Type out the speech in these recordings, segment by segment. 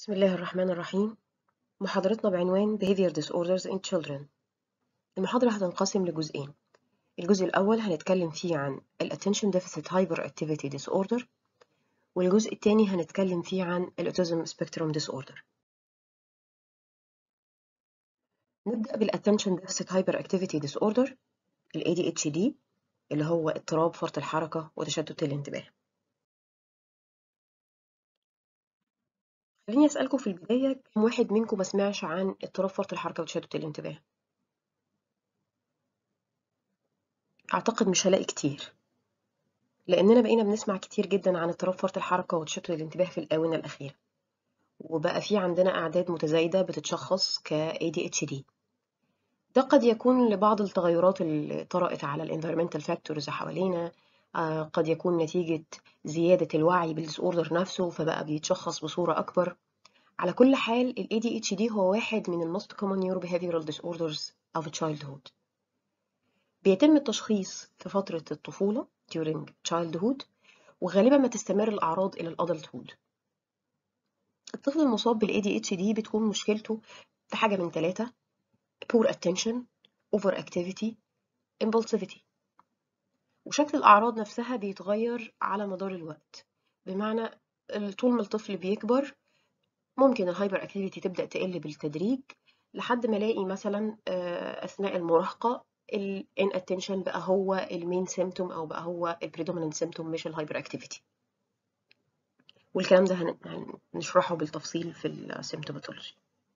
بسم الله الرحمن الرحيم محاضرتنا بعنوان Behavior Disorders in Children المحاضرة هتنقسم لجزئين الجزء الأول هنتكلم فيه عن ال Attention Deficit Hyperactivity Disorder والجزء الثاني هنتكلم فيه عن ال Autism Spectrum Disorder نبدأ بال Attention Deficit Hyperactivity Disorder ال ADHD اللي هو اضطراب فرط الحركة وتشتت الانتباه خليني أسألكم في البداية كم واحد منكم ما سمعش عن اضطراب فرط الحركة وتشتت الانتباه؟ أعتقد مش هلاقي كتير لأننا بقينا بنسمع كتير جدا عن اضطراب فرط الحركة وتشتت الانتباه في الآونة الأخيرة وبقى في عندنا أعداد متزايدة بتتشخص ك ADHD ده قد يكون لبعض التغيرات اللي طرأت على ال environmental factors حوالينا آه، قد يكون نتيجة زيادة الوعي بالديسوردر نفسه فبقى بيتشخص بصورة أكبر على كل حال ال ADHD هو واحد من ال most common neurobehavioral disorders of childhood بيتم التشخيص في فترة الطفولة during childhood وغالبا ما تستمر الأعراض إلى ال adulthood الطفل المصاب بال ADHD بتكون مشكلته في حاجة من ثلاثة poor attention overactivity impulsivity وشكل الأعراض نفسها بيتغير على مدار الوقت بمعنى طول ما الطفل بيكبر ممكن الهايبر اكتيفيتي تبدأ تقل بالتدريج لحد ما الاقي مثلا آه، أثناء المراهقة ال inattention بقى هو المين سيمتوم أو بقى هو ال predominant symptom مش الهايبر اكتيفيتي والكلام ده هن- هنشرحه بالتفصيل في السيمتوماتولوجي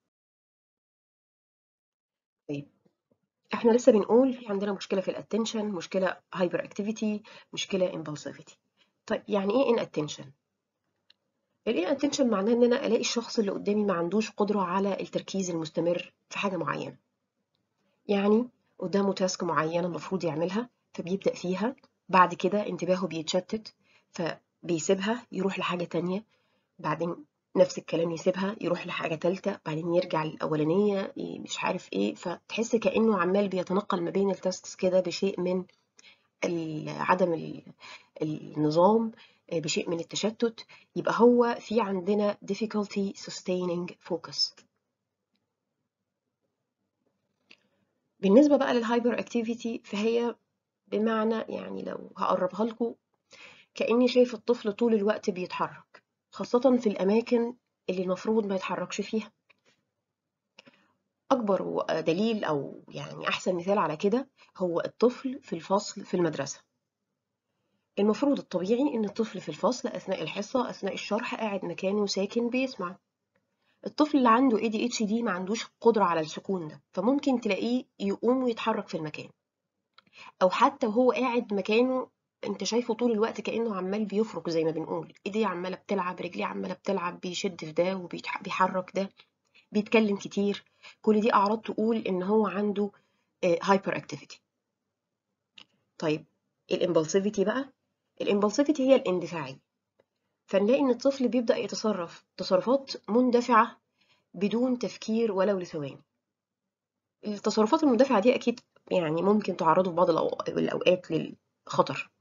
طيب احنا لسه بنقول في عندنا مشكلة في الاتنشن مشكلة هايبر اكتيفيتي مشكلة impulsivity طيب يعني ايه inattention ال inattention معناه ان انا الاقي الشخص اللي قدامي ما عندوش قدرة على التركيز المستمر في حاجة معينة يعني قدامه تاسك معينة المفروض يعملها فبيبدأ فيها بعد كده انتباهه بيتشتت فبيسيبها يروح لحاجة تانية بعدين نفس الكلام يسيبها يروح لحاجة تالتة بعدين يرجع للأولانية ي- مش عارف ايه فتحس كأنه عمال بيتنقل ما بين التاسكس كده بشيء من ال- عدم ال- النظام آه، بشيء من التشتت يبقى هو في عندنا difficulty sustaining focus بالنسبة بقى للهايبر اكتيفيتي فهي بمعنى يعني لو هقربها لكم كأني شايف الطفل طول الوقت بيتحرك خاصة في الأماكن اللي المفروض ما يتحركش فيها أكبر دليل أو يعني أحسن مثال على كده هو الطفل في الفصل في المدرسة المفروض الطبيعي إن الطفل في الفصل أثناء الحصة أثناء الشرح قاعد مكانه ساكن بيسمع الطفل اللي عنده ADHD ما عندوش قدرة على السكون ده فممكن تلاقيه يقوم ويتحرك في المكان أو حتى وهو قاعد مكانه انت شايفه طول الوقت كأنه عمال بيفرك زي ما بنقول ايديه عمالة بتلعب رجليه عمالة بتلعب بيشد في ده وبيحرك ده بيتكلم كتير كل دي أعراض تقول إن هو عنده هايبر اكتيفيتي طيب الامبulsivity بقى الامبulsivity هي الاندفاعية فنلاقي إن الطفل بيبدأ يتصرف تصرفات مندفعة بدون تفكير ولو لثواني التصرفات المندفعة دي أكيد يعني ممكن تعرضه في بعض الأو- الأوقات للخطر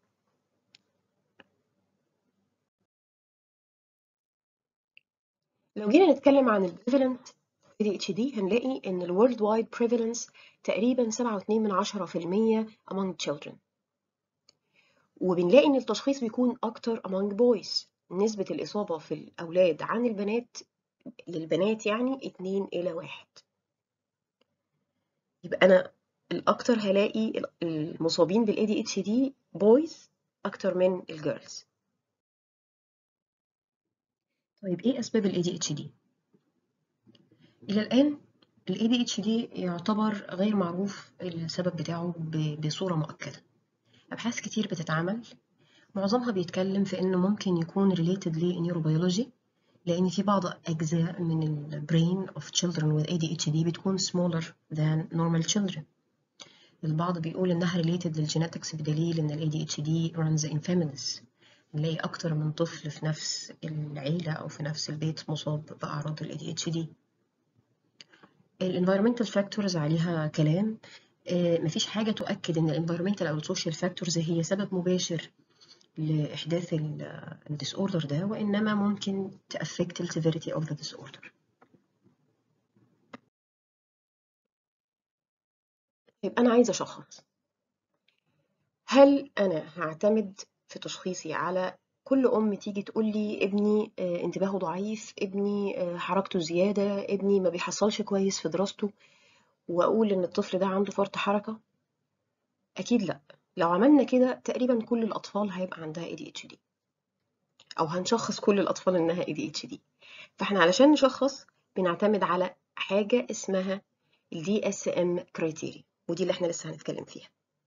لو جينا نتكلم عن ال prevalent ADHD هنلاقي إن ال worldwide prevalence تقريبا 7.2 من عشرة في المية among children وبنلاقي إن التشخيص بيكون أكتر among boys نسبة الإصابة في الأولاد عن البنات للبنات يعني 2 إلى 1 يبقى أنا الأكتر هلاقي المصابين بال ADHD boys أكتر من الجيرلز طيب إيه أسباب ال ADHD؟ إلى الآن ال ADHD يعتبر غير معروف السبب بتاعه ب- بصورة مؤكدة أبحاث كتير بتتعمل معظمها بيتكلم في إنه ممكن يكون related لنيوروبيولوجي لأن في بعض أجزاء من ال brain of children with ADHD بتكون smaller than normal children البعض بيقول إنها related للجينetics بدليل إن ال ADHD runs in families نلاقي أكتر من طفل في نفس العيلة أو في نفس البيت مصاب بأعراض ال ADHD ال environmental factors عليها كلام آه، مفيش حاجة تؤكد إن ال environmental أو ال social factors هي سبب مباشر لإحداث الديس اوردر ده وإنما ممكن تأفكت ال severity of the disorder يبقى أنا عايزة أشخص هل أنا هعتمد في تشخيصي على كل أم تيجي تقول لي ابني آه، انتباهه ضعيف ابني آه، حركته زيادة ابني ما بيحصلش كويس في دراسته وأقول إن الطفل ده عنده فرط حركة أكيد لأ لو عملنا كده تقريبا كل الأطفال هيبقى عندها ADHD أو هنشخص كل الأطفال إنها ADHD فإحنا علشان نشخص بنعتمد على حاجة اسمها ال DSM criteria ودي اللي إحنا لسه هنتكلم فيها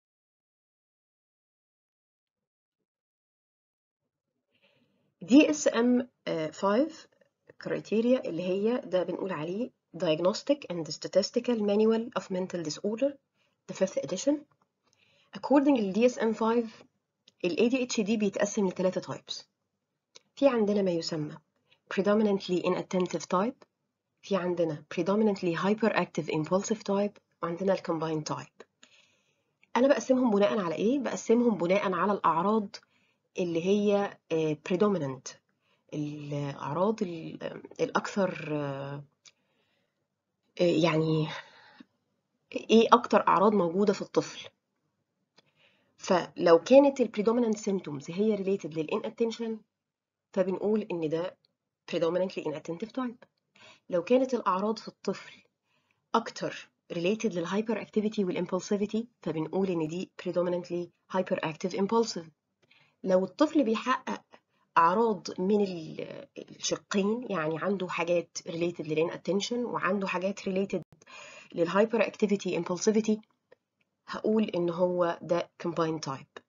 DSM 5 criteria اللي هي ده بنقول عليه Diagnostic and Statistical Manual of Mental Disorder the fifth edition according to DSM 5 ال ADHD بيتقسم لثلاثة types في عندنا ما يسمى predominantly inattentive type في عندنا predominantly hyperactive impulsive type وعندنا ال combined type أنا بقسمهم بناء على إيه؟ بقسمهم بناء على الأعراض اللي هي آه، predominant الأعراض ال- الأكثر آه، آه، يعني إيه أكتر أعراض موجودة في الطفل فلو كانت ال predominant symptoms هي related لل inattention فبنقول إن ده predominantly inattentive type لو كانت الأعراض في الطفل أكتر related لل hyperactivity وال impulsivity فبنقول إن دي predominantly hyperactive impulsive لو الطفل بيحقق أعراض من ال- الشقين يعني عنده حاجات related لل inattention وعنده حاجات related لل hyperactivity impulsivity هقول إن هو ده combined type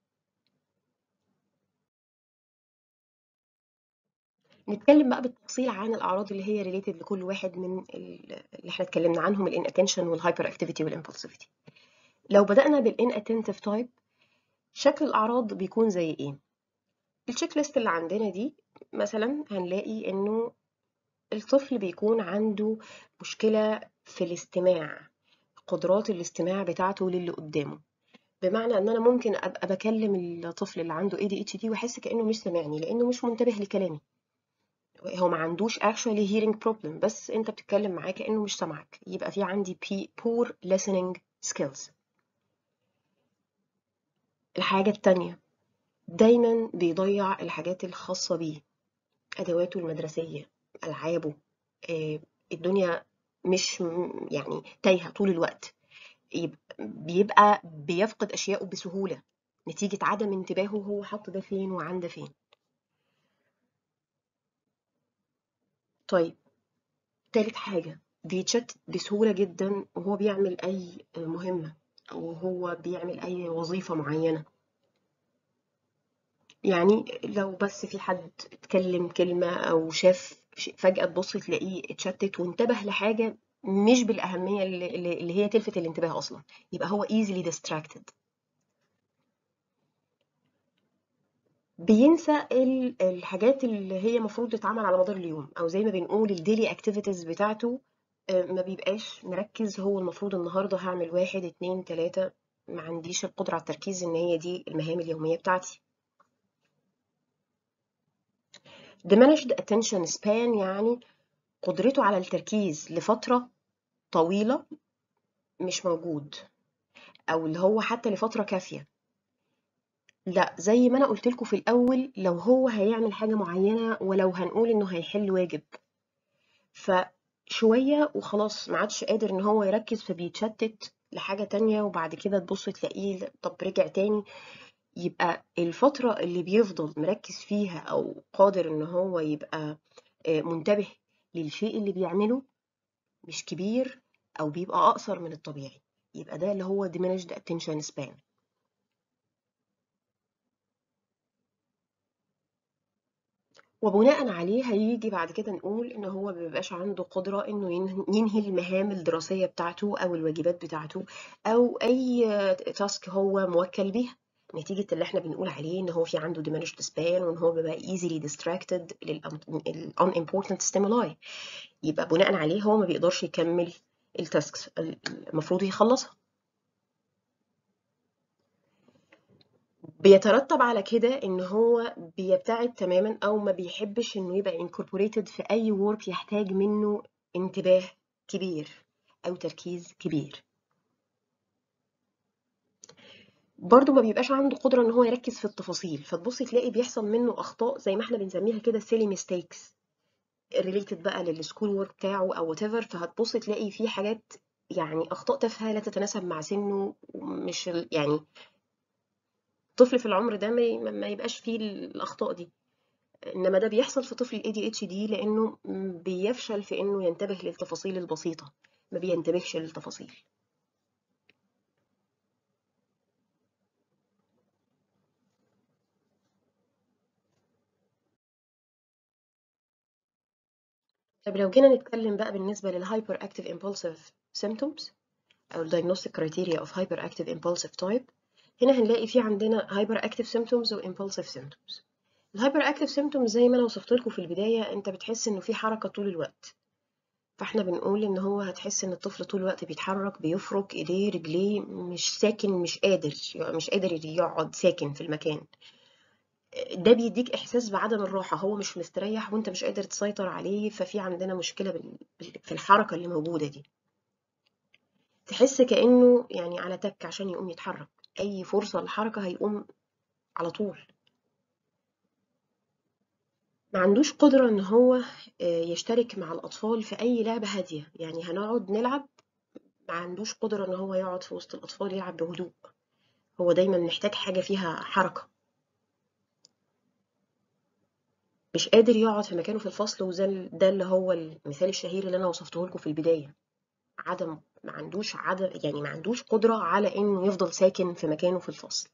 نتكلم بقى بالتفصيل عن الأعراض اللي هي related لكل واحد من ال- اللي احنا اتكلمنا عنهم ال inattention وال hyperactivity وال impulsivity لو بدأنا بال inattentive type شكل الأعراض بيكون زي إيه؟ التشيك ليست اللي عندنا دي مثلا هنلاقي إنه الطفل بيكون عنده مشكلة في الاستماع قدرات الاستماع بتاعته للي قدامه بمعنى ان انا ممكن ابقى بكلم الطفل اللي عنده ADHD واحس كانه مش سامعني لانه مش منتبه لكلامي هو ما عندوش actually hearing problem بس انت بتتكلم معاه كانه مش سامعك يبقى في عندي P- poor listening skills الحاجة التانية دايما بيضيع الحاجات الخاصة بيه أدواته المدرسية ألعابه آه، الدنيا مش م- يعني تايهة طول الوقت يبقى بيبقى بيفقد أشياءه بسهولة نتيجة عدم انتباهه هو حط ده فين وعند ده فين طيب تالت حاجة بيتشتت بسهولة جدا وهو بيعمل أي مهمة أو هو بيعمل أي وظيفة معينة يعني لو بس في حد اتكلم كلمة أو شاف شيء فجأة تبص تلاقيه اتشتت وانتبه لحاجة مش بالأهمية اللي, اللي اللي هي تلفت الانتباه أصلا يبقى هو easily distracted بينسى ال- الحاجات اللي هي المفروض تتعمل على مدار اليوم او زي ما بنقول الديلي اكتيفيتيز بتاعته آه، ما بيبقاش مركز هو المفروض النهارده هعمل واحد اتنين تلاتة ما عنديش القدرة على التركيز ان هي دي المهام اليومية بتاعتي diminished attention span يعني قدرته على التركيز لفترة طويلة مش موجود او اللي هو حتى لفترة كافية لا زي ما انا قلت لكم في الاول لو هو هيعمل حاجة معينة ولو هنقول انه هيحل واجب فشوية وخلاص ما عادش قادر ان هو يركز فبيتشتت لحاجة تانية وبعد كده تبص تلاقيه طب رجع تاني يبقى الفترة اللي بيفضل مركز فيها او قادر ان هو يبقى آه، منتبه للشيء اللي بيعمله مش كبير او بيبقى اقصر من الطبيعي يبقى ده اللي هو diminished attention span وبناء عليه هيجي بعد كده نقول ان هو مبيبقاش عنده قدرة انه ين- ينهي المهام الدراسية بتاعته او الواجبات بتاعته او اي تاسك هو موكل بيها نتيجة اللي احنا بنقول عليه ان هو في عنده diminished span وان هو بيبقى easily distracted لل unimportant stimuli يبقى بناء عليه هو ما بيقدرش يكمل التاسكس المفروض يخلصها بيترتب على كده ان هو بيبتعد تماما او ما بيحبش انه يبقى incorporated في اي work يحتاج منه انتباه كبير او تركيز كبير برضه ما بيبقاش عنده قدرة ان هو يركز في التفاصيل فتبصي تلاقي بيحصل منه اخطاء زي ما احنا بنسميها كده silly mistakes related بقى للسكول وورك بتاعه او whatever فهتبصي تلاقي فيه حاجات يعني اخطاء تافهة لا تتناسب مع سنه مش ال- يعني طفل في العمر ده ما ما يبقاش فيه الاخطاء دي انما ده بيحصل في طفل الاي دي اتش دي لانه بيفشل في انه ينتبه للتفاصيل البسيطة ما بينتبهش للتفاصيل طب لو جينا نتكلم بقى بالنسبة للهايبر اكتيف امبولسيف symptoms او الدايجنوستيك كرايتيريا اوف هايبر اكتيف امبولسيف تايب هنا هنلاقي في عندنا هايبر اكتيف symptoms و impulsive symptoms الهايبر اكتيف symptoms زي ما انا وصفت لكم في البداية انت بتحس انه في حركة طول الوقت فاحنا بنقول ان هو هتحس ان الطفل طول الوقت بيتحرك بيفرك ايديه رجليه مش ساكن مش قادر مش قادر يقعد ساكن في المكان ده بيديك احساس بعدم الراحه هو مش مستريح وانت مش قادر تسيطر عليه ففي عندنا مشكله بال- بال- في الحركه اللي موجوده دي تحس كانه يعني على تك عشان يقوم يتحرك اي فرصه للحركه هيقوم على طول ما عندوش قدره ان هو آه، يشترك مع الاطفال في اي لعبه هاديه يعني هنقعد نلعب ما عندوش قدره ان هو يقعد في وسط الاطفال يلعب بهدوء هو دايما محتاج حاجه فيها حركه مش قادر يقعد في مكانه في الفصل وده ده اللي هو المثال الشهير اللي انا وصفته لكم في البدايه عدم ما عندوش عدم يعني ما عندوش قدرة على إنه يفضل ساكن في مكانه في الفصل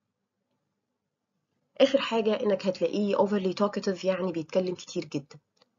آخر حاجة إنك هتلاقيه overly talkative يعني بيتكلم كتير جدا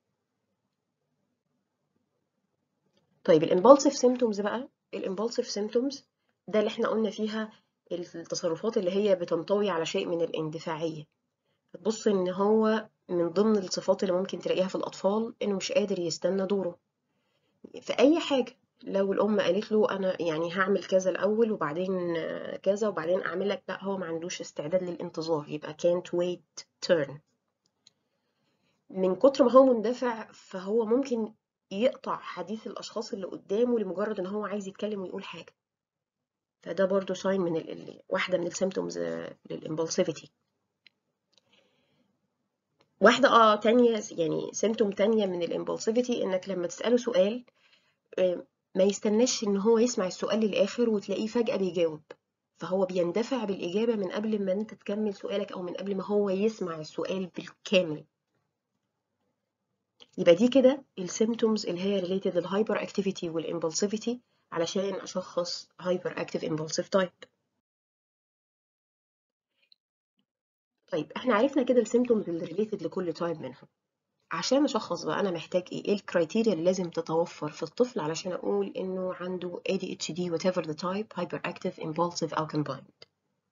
طيب الامبulsive symptoms بقى الامبulsive symptoms ده اللي احنا قلنا فيها التصرفات اللي هي بتنطوي على شيء من الاندفاعية هتبص إن هو من ضمن الصفات اللي ممكن تلاقيها في الأطفال إنه مش قادر يستنى دوره في أي حاجة لو الأم قالت له أنا يعني هعمل كذا الأول وبعدين آه، كذا وبعدين أعمل لك لا هو ما عندوش استعداد للانتظار يبقى can't wait turn من كتر ما هو مندفع فهو ممكن يقطع حديث الأشخاص اللي قدامه لمجرد إن هو عايز يتكلم ويقول حاجة فده برضو ساين من ال... ال- واحدة من السيمتومز للإمبulsivity واحدة اه تانية يعني سيمتوم تانية من الإمبulsivity إنك لما تسأله سؤال آه، ما يستناش إن هو يسمع السؤال للآخر وتلاقيه فجأة بيجاوب فهو بيندفع بالإجابة من قبل ما أنت تكمل سؤالك أو من قبل ما هو يسمع السؤال بالكامل يبقى دي كده السيمتومز اللي هي related للهايبر اكتيفيتي والامبulsivity علشان أشخص هايبر اكتيف امبulsive تايب طيب احنا عرفنا كده السيمتومز اللي related لكل تايب منهم عشان اشخص بقى انا محتاج ايه ايه الكرايتيريا اللي لازم تتوفر في الطفل علشان اقول انه عنده ADHD whatever the type hyperactive impulsive او combined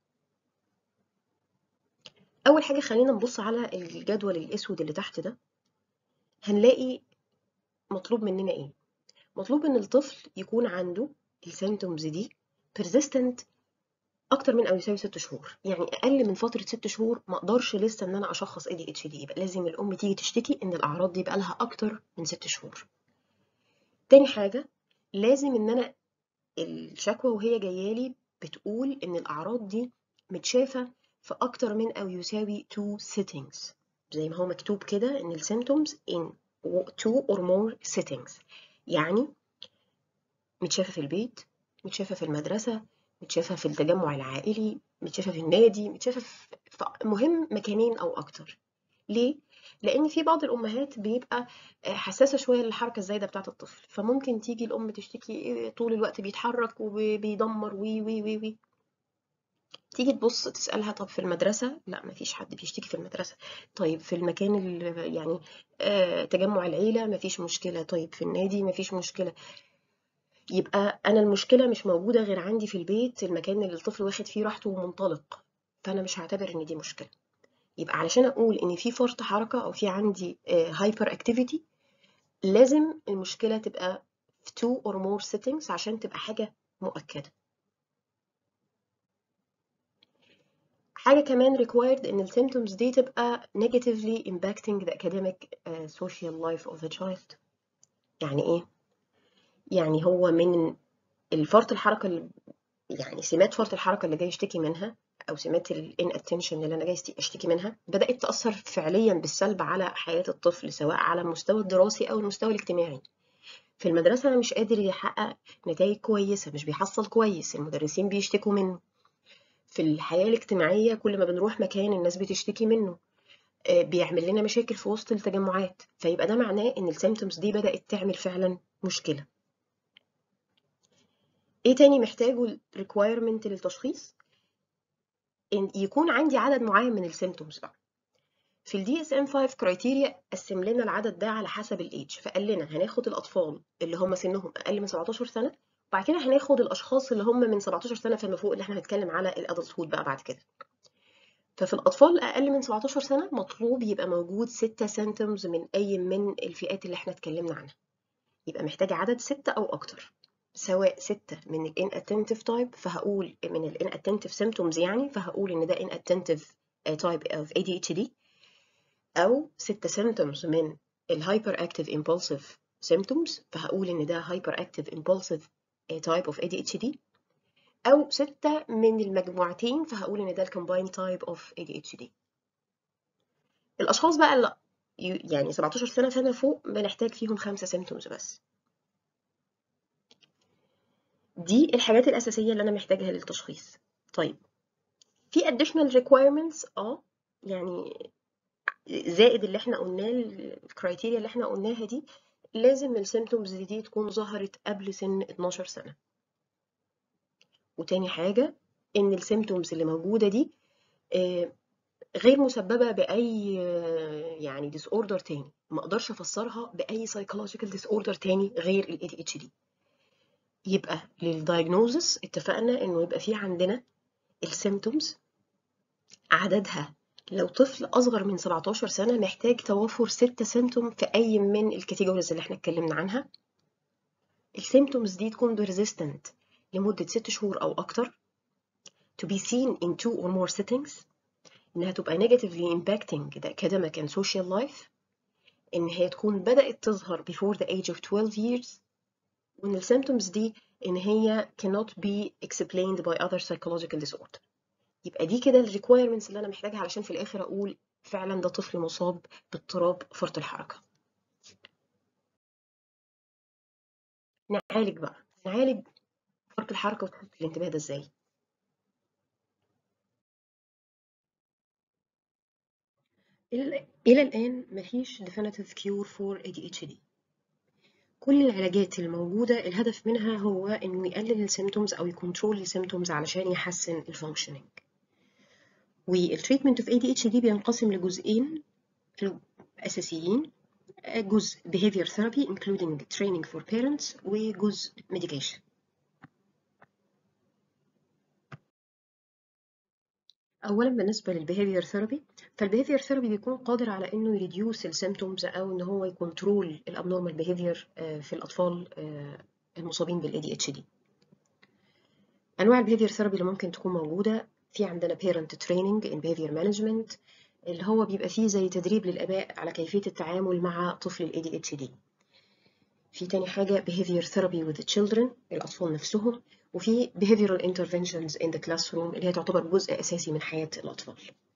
اول حاجه خلينا نبص على الجدول الاسود اللي تحت ده هنلاقي مطلوب مننا ايه مطلوب ان الطفل يكون عنده السيمتومز دي persistent اكتر من او يساوي ست شهور يعني اقل من فتره ست شهور ما اقدرش لسه ان انا اشخص ADHD يبقى لازم الام تيجي تشتكي ان الاعراض دي بقى لها اكتر من ست شهور تاني حاجه لازم ان انا الشكوى وهي جايه لي بتقول ان الاعراض دي متشافه في اكتر من او يساوي two sittings زي ما هو مكتوب كده ان السيمتومز in two or more sittings يعني متشافه في البيت متشافه في المدرسه متشافه في التجمع العائلي متشافه في النادي متشافه في في مهم مكانين او اكتر ليه لان في بعض الامهات بيبقى حساسه شويه للحركه الزايده بتاعه الطفل فممكن تيجي الام تشتكي إيه طول الوقت بيتحرك وبيدمر وي وي وي وي تيجي تبص تسألها طب في المدرسة لا مفيش حد بيشتكي في المدرسة طيب في المكان ال- يعني آه تجمع العيلة مفيش مشكلة طيب في النادي مفيش مشكلة يبقى أنا المشكلة مش موجودة غير عندي في البيت المكان اللي الطفل واخد فيه راحته ومنطلق فأنا مش هعتبر إن دي مشكلة يبقى علشان أقول إن في فرط حركة أو في عندي هايبر أكتيفيتي لازم المشكلة تبقى في two or more settings عشان تبقى حاجة مؤكدة حاجة كمان required إن ال symptoms دي تبقى negatively impacting the academic uh, social life of the child يعني إيه؟ يعني هو من الفرط الحركة اللي يعني سمات فرط الحركة اللي جاي يشتكي منها أو سمات ال inattention اللي أنا جاي أشتكي منها بدأت تأثر فعليا بالسلب على حياة الطفل سواء على المستوى الدراسي أو المستوى الاجتماعي في المدرسة مش قادر يحقق نتائج كويسة مش بيحصل كويس المدرسين بيشتكوا منه في الحياة الاجتماعية كل ما بنروح مكان الناس بتشتكي منه بيعمل لنا مشاكل في وسط التجمعات فيبقى ده معناه ان السيمتومز دي بدأت تعمل فعلا مشكلة ايه تاني محتاجه requirement للتشخيص ان يكون عندي عدد معين من السيمتومز بقى في الدي اس ام 5 كرايتيريا قسم لنا العدد ده على حسب الايدج فقال لنا هناخد الاطفال اللي هم سنهم اقل من 17 سنه وبعد كده هناخد الاشخاص اللي هم من 17 سنه فما فوق اللي احنا هنتكلم على الادلت هود بقى بعد كده ففي الاطفال الاقل من 17 سنه مطلوب يبقى موجود 6 سيمتومز من اي من الفئات اللي احنا اتكلمنا عنها يبقى محتاج عدد 6 او اكتر سواء 6 من ال inattentive type فهقول من ال inattentive symptoms يعني فهقول ان ده inattentive type of ADHD أو 6 symptoms من ال hyperactive impulsive symptoms فهقول إن ده hyperactive impulsive type of ADHD أو 6 من المجموعتين فهقول إن ده ال combined type of ADHD الأشخاص بقى اللي يعني 17 سنة فما فوق بنحتاج فيهم 5 symptoms بس دي الحاجات الأساسية اللي أنا محتاجها للتشخيص طيب في additional requirements اه يعني زائد اللي احنا قلناه الكرايتيريا اللي احنا قلناها دي لازم السيمتومز دي تكون ظهرت قبل سن 12 سنة وتاني حاجة ان السيمتومز اللي موجودة دي غير مسببة بأي يعني ديس اوردر تاني ما اقدرش افسرها بأي سايكولوجيكال ديس اوردر تاني غير ال ADHD يبقى للدايجنوزس اتفقنا انه يبقى في عندنا السيمتومز عددها لو طفل أصغر من 17 سنة محتاج توفر 6 سيمتوم في أي من الكاتيجوريز اللي احنا اتكلمنا عنها السيمتومز دي تكون persistent لمدة 6 شهور أو أكتر to be seen in two or more settings إنها تبقى negatively impacting the academic and social life إن هي تكون بدأت تظهر before the age of 12 years وإن السيمتومز دي إن هي cannot be explained by other psychological disorder يبقى دي كده الريكويرمنتس اللي انا محتاجها علشان في الاخر اقول فعلا ده طفل مصاب باضطراب فرط الحركه نعالج بقى نعالج فرط الحركه وتفوت الانتباه ده ازاي الى الان مفيش definitive cure for ADHD كل العلاجات الموجودة الهدف منها هو إنه يقلل السيمتومز أو يكونترول السيمتومز علشان يحسن الفانكشننج والتريتمنت اوف ADHD بينقسم لجزئين أساسيين جزء behavior therapy including training for parents وجزء medication أولا بالنسبة للbehavior therapy فالbehavior therapy بيكون قادر على إنه يريديوس السيمتومز أو إن هو يكنترول الابنورمال behavior في الأطفال المصابين بال ADHD أنواع الbehavior therapy اللي ممكن تكون موجودة في عندنا parent training in behavior management اللي هو بيبقى فيه زي تدريب للآباء على كيفية التعامل مع طفل ال ADHD في تاني حاجة behavior therapy with the children الأطفال نفسهم وفي behavioral interventions in the classroom اللي هي تعتبر جزء أساسي من حياة الأطفال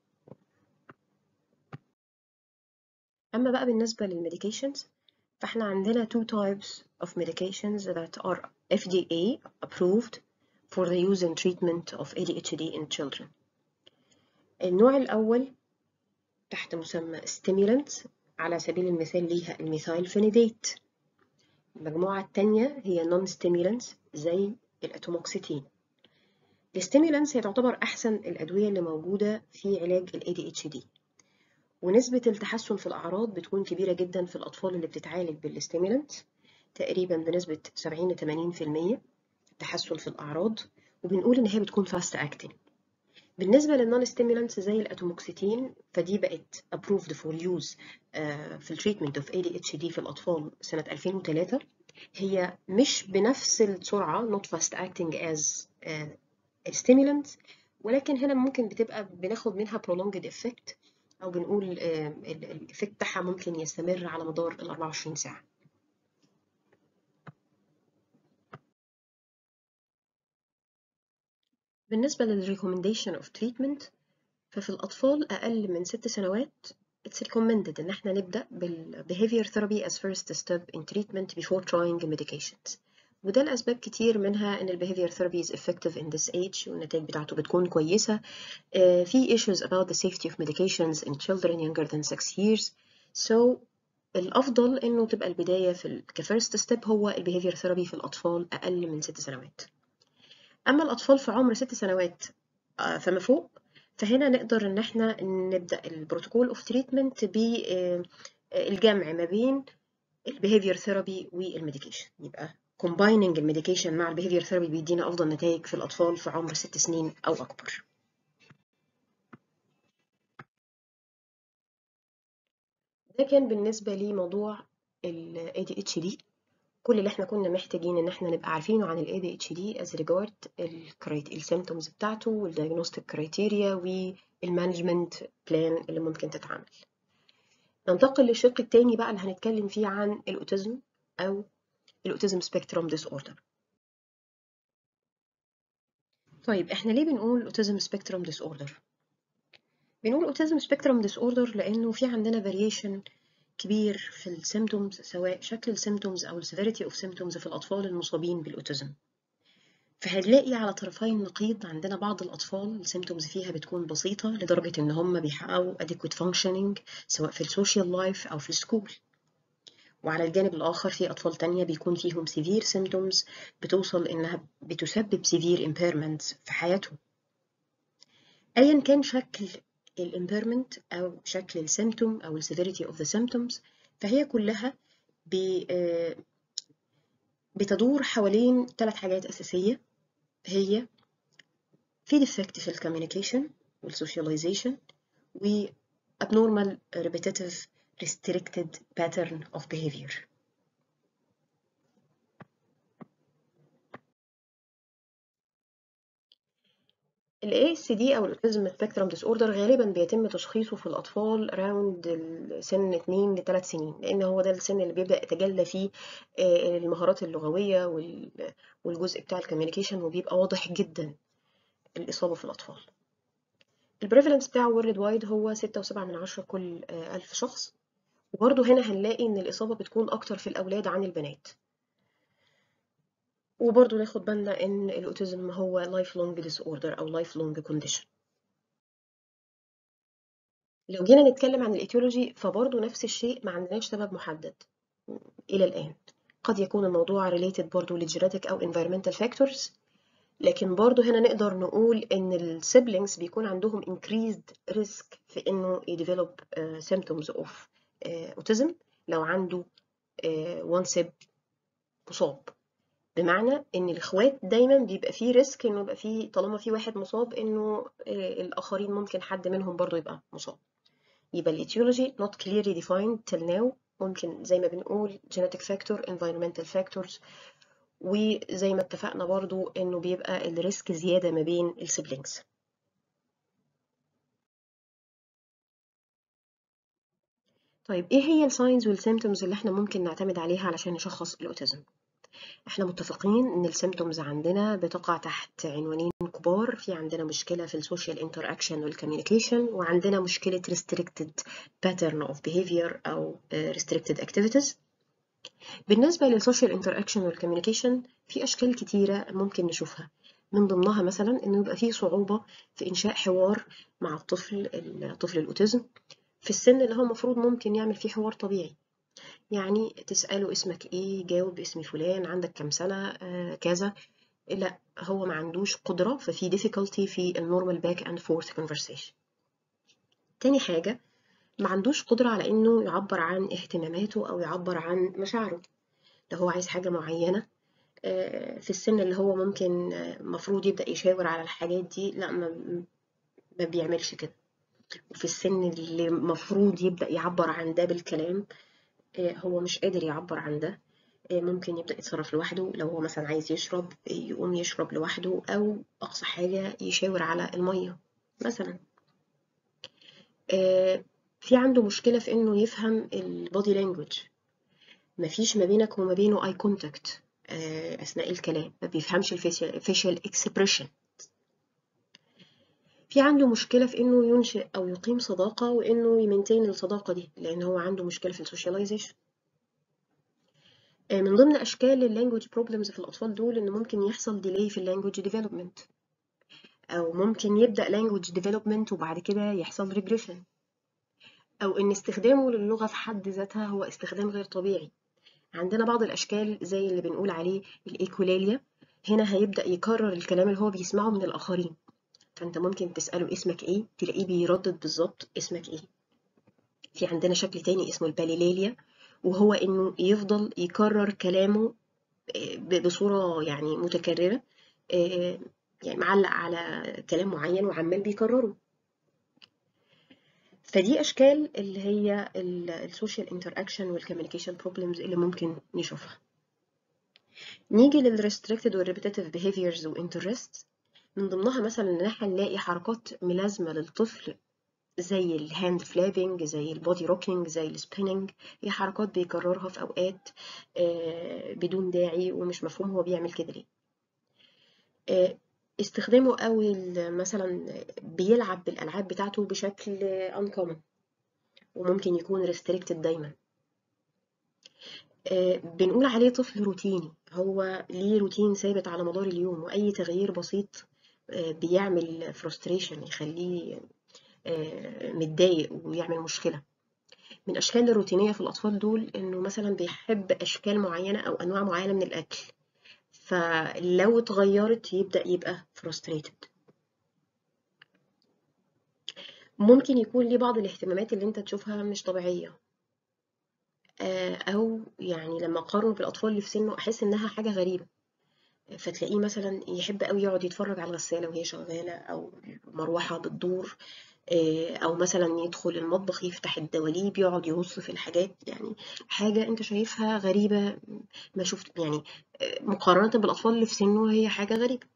أما بقى بالنسبة للميديكيشنز فإحنا عندنا two types of medications that are FDA approved for the use and treatment of ADHD in children. النوع الأول تحت مسمى stimulants على سبيل المثال ليها الميثايلفينيديت المجموعة التانية هي non-stimulants زي الأتوموكسيتين الستيمولانس هي تعتبر أحسن الأدوية اللي موجودة في علاج ال ADHD ونسبة التحسن في الأعراض بتكون كبيرة جدا في الأطفال اللي بتتعالج بالستيمولانت تقريبا بنسبة 70 ل 80% تحسن في الأعراض وبنقول إن هي بتكون fast acting بالنسبة للنون ستيمولانتس زي الأتوموكسيتين فدي بقت approved for use في التريتمنت of ADHD في الأطفال سنة 2003 هي مش بنفس السرعة not fast acting as stimulant ولكن هنا ممكن بتبقى بناخد منها prolonged effect أو بنقول الإفكت بتاعها ممكن يستمر على مدار ال 24 ساعة بالنسبة لل recommendation of treatment ففي الأطفال أقل من ست سنوات it's recommended إن احنا نبدأ بال behavior therapy as first step in treatment before trying medications وده لأسباب كتير منها إن ال behavior therapy is effective in this age والنتائج بتاعته بتكون كويسة uh, في issues about the safety of medications in children younger than 6 years so الأفضل إنه تبقى البداية في ال كفيرست ستيب هو ال behavior therapy في الأطفال أقل من ست سنوات أما الأطفال في عمر ست سنوات فما فوق فهنا نقدر إن إحنا نبدأ البروتوكول أوف تريتمنت بالجمع ما بين البيهيفير ثيرابي والميديكيشن يبقى combining الميديكيشن مع البيهيفير ثيرابي بيدينا أفضل نتائج في الأطفال في عمر ست سنين أو أكبر. ده كان بالنسبة لموضوع ال ADHD كل اللي احنا كنا محتاجين ان احنا نبقى عارفينه عن ال ADHD as regard السيمتومز بتاعته والديagnostic كرايتيريا والمانجمنت بلان اللي ممكن تتعمل ننتقل للشق التاني بقى اللي هنتكلم فيه عن الاوتيزم او الاوتيزم سبيكتروم ديس اوردر طيب احنا ليه بنقول اوتيزم سبيكتروم ديس اوردر بنقول اوتيزم سبيكتروم ديس اوردر لانه في عندنا فاريشن كبير في السيمتومز سواء شكل السيمتومز أو السيفيريتي أوف سيمتومز في الأطفال المصابين بالأوتيزم فهنلاقي على طرفي النقيض عندنا بعض الأطفال السيمتومز فيها بتكون بسيطة لدرجة إن هم بيحققوا adequate functioning سواء في السوشيال لايف أو في السكول وعلى الجانب الآخر في أطفال تانية بيكون فيهم severe symptoms بتوصل إنها بتسبب severe impairments في حياتهم أيا كان شكل الامبيرمنت أو شكل السيمتوم أو السيفيريتي اوف ذا symptoms فهي كلها بتدور حوالين ثلاث حاجات أساسية هي في defect في الكوميونيكيشن والسوشياليزيشن و abnormal repetitive restricted pattern of behavior ال ASD أو الأوتيزم سبيكترم ديس أوردر غالبا بيتم تشخيصه في الأطفال راوند سن 2 ل 3 سنين لأن هو ده السن اللي بيبدأ يتجلى فيه المهارات اللغوية والجزء بتاع الكوميونيكيشن وبيبقى واضح جدا الإصابة في الأطفال. البريفالنس بتاعه وورلد وايد هو 6.7 من عشرة كل ألف شخص وبرضه هنا هنلاقي إن الإصابة بتكون أكتر في الأولاد عن البنات. وبرضه ناخد بالنا إن الأوتيزم هو life long disorder أو life long condition. لو جينا نتكلم عن الإيتيولوجي فبرضه نفس الشيء ما عندناش سبب محدد إلى الآن. قد يكون الموضوع related برضه للجينيتك أو environmental factors لكن برضه هنا نقدر نقول إن السيبلينجز بيكون عندهم increased risk في إنه يديفلوب uh, symptoms of uh, autism لو عنده uh, one سب مصاب. بمعنى ان الاخوات دايما بيبقى فيه ريسك انه يبقى فيه طالما في واحد مصاب انه الاخرين ممكن حد منهم برضو يبقى مصاب يبقى الاتيولوجي not clearly defined till now ممكن زي ما بنقول genetic factor environmental factors وزي ما اتفقنا برضو انه بيبقى الريسك زيادة ما بين السبلينجز طيب ايه هي الساينز والسيمتومز اللي احنا ممكن نعتمد عليها علشان نشخص الاوتيزم احنا متفقين ان السيمتومز عندنا بتقع تحت عنوانين كبار في عندنا مشكلة في السوشيال انتراكشن والكوميونيكيشن وعندنا مشكلة restricted pattern of behavior او restricted activities بالنسبة للسوشيال انتراكشن والكوميونيكيشن في اشكال كتيرة ممكن نشوفها من ضمنها مثلا انه يبقى فيه صعوبة في انشاء حوار مع الطفل الطفل الاوتيزم في السن اللي هو المفروض ممكن يعمل فيه حوار طبيعي يعني تسأله اسمك ايه جاوب اسمي فلان عندك كام سنة آه كذا لا هو ما عندوش قدرة ففي difficulty في النورمال باك اند فورث conversation تاني حاجة ما عندوش قدرة على انه يعبر عن اهتماماته او يعبر عن مشاعره لو هو عايز حاجة معينة آه في السن اللي هو ممكن مفروض يبدأ يشاور على الحاجات دي لا ما, ما بيعملش كده وفي السن اللي مفروض يبدأ يعبر عن ده بالكلام هو مش قادر يعبر عن ده ممكن يبدأ يتصرف لوحده لو هو مثلا عايز يشرب يقوم يشرب لوحده أو أقصى حاجة يشاور على المية مثلا في عنده مشكلة في إنه يفهم البودي لانجوج مفيش ما بينك وما بينه اي كونتاكت أثناء الكلام ما بيفهمش الفيشال اكسبريشن في عنده مشكلة في إنه ينشئ أو يقيم صداقة وإنه يمنتين الصداقة دي لأن هو عنده مشكلة في السوشياليزيشن من ضمن أشكال اللانجوج بروبلمز في الأطفال دول إن ممكن يحصل ديلي في اللانجوج ديفلوبمنت أو ممكن يبدأ لانجوج ديفلوبمنت وبعد كده يحصل ريجريشن أو إن استخدامه للغة في حد ذاتها هو استخدام غير طبيعي عندنا بعض الأشكال زي اللي بنقول عليه الإيكولاليا هنا هيبدأ يكرر الكلام اللي هو بيسمعه من الآخرين فأنت ممكن تسأله اسمك إيه تلاقيه بيردد بالظبط اسمك إيه في عندنا شكل تاني اسمه الباليليليا وهو إنه يفضل يكرر كلامه بصورة يعني متكررة يعني معلق على كلام معين وعمال بيكرره فدي اشكال اللي هي السوشيال انتراكشن والكوميونيكيشن بروبلمز اللي ممكن نشوفها نيجي للريستريكتد والريبيتيتيف behaviors وانترست من ضمنها مثلا ان احنا نلاقي حركات ملازمه للطفل زي الهاند فلابنج زي البودي روكينج زي السبيننج هي حركات بيكررها في اوقات بدون داعي ومش مفهوم هو بيعمل كده ليه استخدامه قوي مثلا بيلعب بالالعاب بتاعته بشكل uncommon وممكن يكون restricted دايما بنقول عليه طفل روتيني هو ليه روتين ثابت على مدار اليوم واي تغيير بسيط بيعمل frustration يخليه متضايق ويعمل مشكله من اشكال الروتينيه في الاطفال دول انه مثلا بيحب اشكال معينه او انواع معينه من الاكل فلو اتغيرت يبدأ يبقى frustrated ممكن يكون ليه بعض الاهتمامات اللي انت تشوفها مش طبيعية أو يعني لما أقارنه بالأطفال اللي في سنه أحس إنها حاجة غريبة فتلاقيه مثلا يحب أوي يقعد يتفرج على الغسالة وهي شغالة أو مروحة بتدور أو مثلا يدخل المطبخ يفتح الدواليب يقعد يبص في الحاجات يعني حاجة أنت شايفها غريبة ما شفت يعني مقارنة بالأطفال اللي في سنه هي حاجة غريبة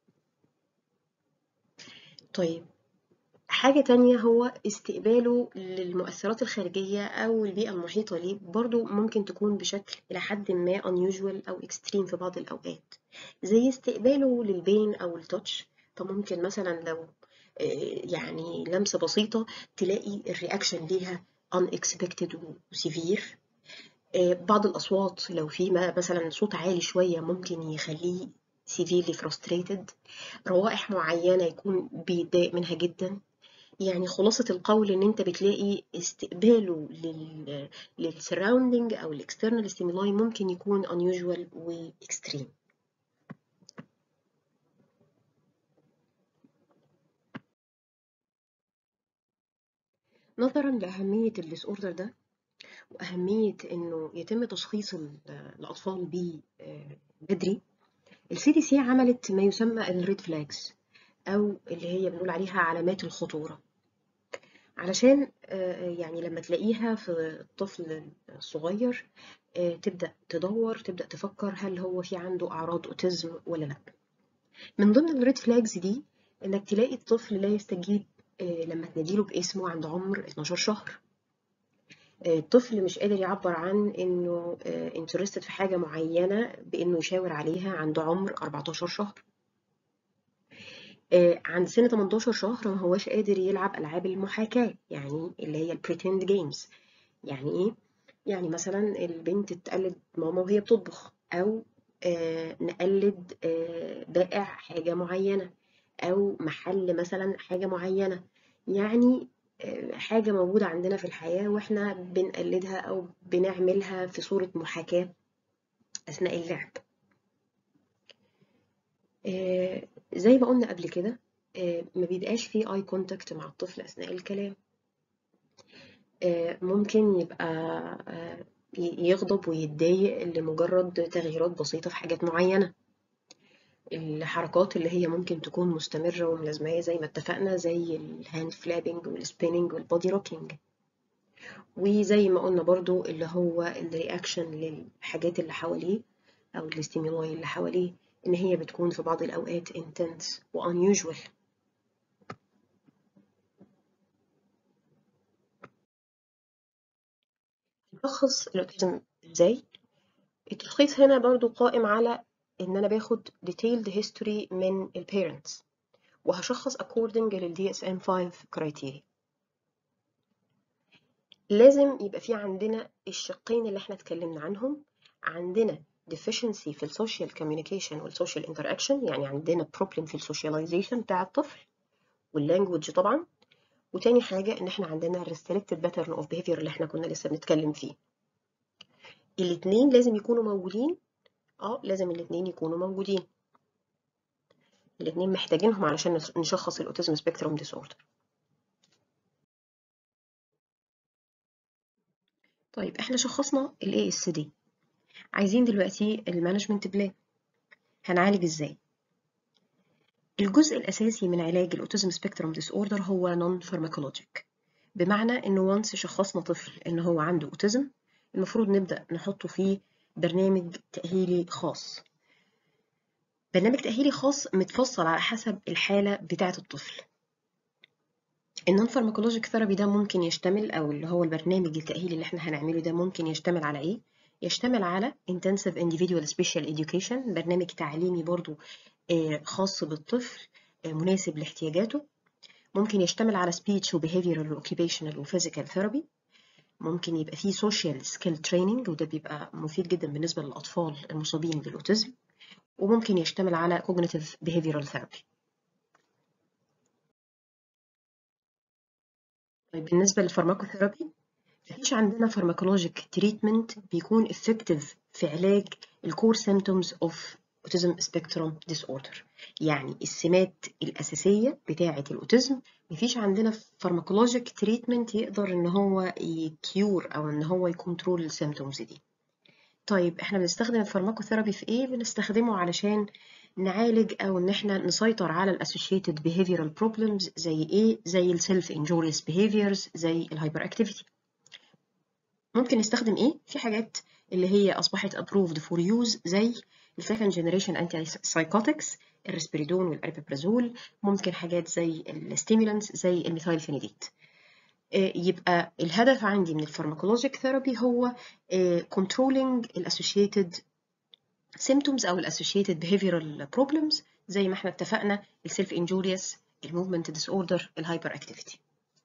طيب حاجة تانية هو استقباله للمؤثرات الخارجية أو البيئة المحيطة ليه برضو ممكن تكون بشكل إلى حد ما unusual أو extreme في بعض الأوقات زي استقباله للبين أو التوتش فممكن مثلا لو يعني لمسة بسيطة تلاقي الرياكشن ليها unexpected وسيفير بعض الأصوات لو في مثلا صوت عالي شوية ممكن يخليه severely frustrated روائح معينة يكون بيتضايق منها جدا يعني خلاصة القول إن أنت بتلاقي استقباله لل للسراوندينج أو الاكسترنال ستيمولاي ممكن يكون unusual و extreme نظرا لأهمية الديس اوردر ده وأهمية إنه يتم تشخيص الأطفال بيه بدري السي دي سي عملت ما يسمى الريد فلاجز أو اللي هي بنقول عليها علامات الخطورة علشان يعني لما تلاقيها في الطفل الصغير تبدأ تدور تبدأ تفكر هل هو في عنده أعراض أوتيزم ولا لأ من ضمن الريد فلاجز دي إنك تلاقي الطفل لا يستجيب لما تناديله باسمه عند عمر 12 شهر الطفل مش قادر يعبر عن انه انترستد في حاجة معينة بانه يشاور عليها عند عمر 14 شهر عند سن 18 شهر ما هواش قادر يلعب العاب المحاكاة يعني اللي هي البريتند جيمز يعني ايه يعني مثلا البنت تقلد ماما وهي بتطبخ او نقلد بائع حاجة معينة او محل مثلا حاجة معينة يعني حاجة موجودة عندنا في الحياة واحنا بنقلدها او بنعملها في صورة محاكاة اثناء اللعب زي ما قلنا قبل كده ما بيبقاش فيه اي كونتاكت مع الطفل اثناء الكلام ممكن يبقى يغضب ويتضايق لمجرد تغييرات بسيطة في حاجات معينة الحركات اللي هي ممكن تكون مستمرة وملازمة زي ما اتفقنا زي الهاند فلابنج والسبيننج والبودي روكينج وزي ما قلنا برضو اللي هو الرياكشن للحاجات اللي حواليه أو الاستيمولاي اللي حواليه إن هي بتكون في بعض الأوقات intense و unusual نشخص الأوتيزم إزاي؟ التشخيص هنا برضو قائم على إن أنا باخد detailed history من ال parents وهشخص according لل DSM-5 criteria لازم يبقى في عندنا الشقين اللي احنا اتكلمنا عنهم عندنا deficiency في السوشيال communication والسوشيال interaction يعني عندنا problem في السوشياليزيشن بتاع الطفل واللانجوج طبعا وتاني حاجة إن إحنا عندنا restricted pattern of behavior اللي إحنا كنا لسه بنتكلم فيه الاتنين لازم يكونوا موجودين اه لازم الاتنين يكونوا موجودين الاتنين محتاجينهم علشان نشخص الأوتيزم سبيكتروم ديس اوردر طيب احنا شخصنا ال ASD عايزين دلوقتي المانجمنت بلان هنعالج ازاي الجزء الأساسي من علاج الأوتيزم سبيكتروم ديس اوردر هو نون فارماكولوجيك بمعنى إنه وانس شخصنا طفل إن هو عنده أوتيزم المفروض نبدأ نحطه في برنامج تأهيلي خاص برنامج تأهيلي خاص متفصل على حسب الحالة بتاعة الطفل النون فارماكولوجيك ثيرابي ده ممكن يشتمل أو اللي هو البرنامج التأهيلي اللي احنا هنعمله ده ممكن يشتمل على إيه؟ يشتمل على Intensive Individual Special Education برنامج تعليمي برضو خاص بالطفل مناسب لاحتياجاته ممكن يشتمل على Speech و Behavioral و Occupational و Physical Therapy ممكن يبقى فيه Social Skill Training وده بيبقى مفيد جدا بالنسبة للأطفال المصابين بالأوتيزم وممكن يشتمل على Cognitive Behavioral Therapy طيب بالنسبة للفارماكوثيرابي مفيش عندنا فارماكولوجيك تريتمنت بيكون effective في علاج الكور symptoms of autism spectrum disorder يعني السمات الأساسية بتاعة الأوتيزم مفيش عندنا فارماكولوجيك تريتمنت يقدر إن هو يكيور أو إن هو يكنترول السيمتومز دي طيب احنا بنستخدم الفارماكوثيرابي في ايه؟ بنستخدمه علشان نعالج او ان احنا نسيطر على الاسوشيتد behavioral problems زي ايه؟ زي السيلف injurious behaviors زي الهايبر اكتيفيتي ممكن نستخدم ايه؟ في حاجات اللي هي اصبحت approved for use زي السكند جنريشن انتي سايكوتكس الريسبيريدون والاربيبرازول ممكن حاجات زي الستيمولانس زي الميثايلفينيديت يبقى الهدف عندي من الفارماكولوجيك ثيرابي هو controlling الاسوشيتد symptoms او الاسوشيتد behavioral problems زي ما احنا اتفقنا السيلف انجوريوس الموفمنت ديس اوردر الهايبر اكتيفيتي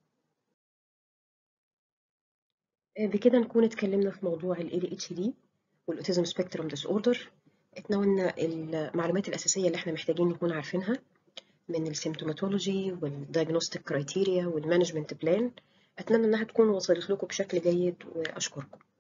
بكده نكون اتكلمنا في موضوع ال ADHD والاوتيزم سبيكتروم ديس اوردر اتناولنا المعلومات الاساسيه اللي احنا محتاجين نكون عارفينها من السيمتوماتولوجي والدايجنوستيك كرايتيريا والمانجمنت بلان اتمنى انها تكون وصلت لكم بشكل جيد واشكركم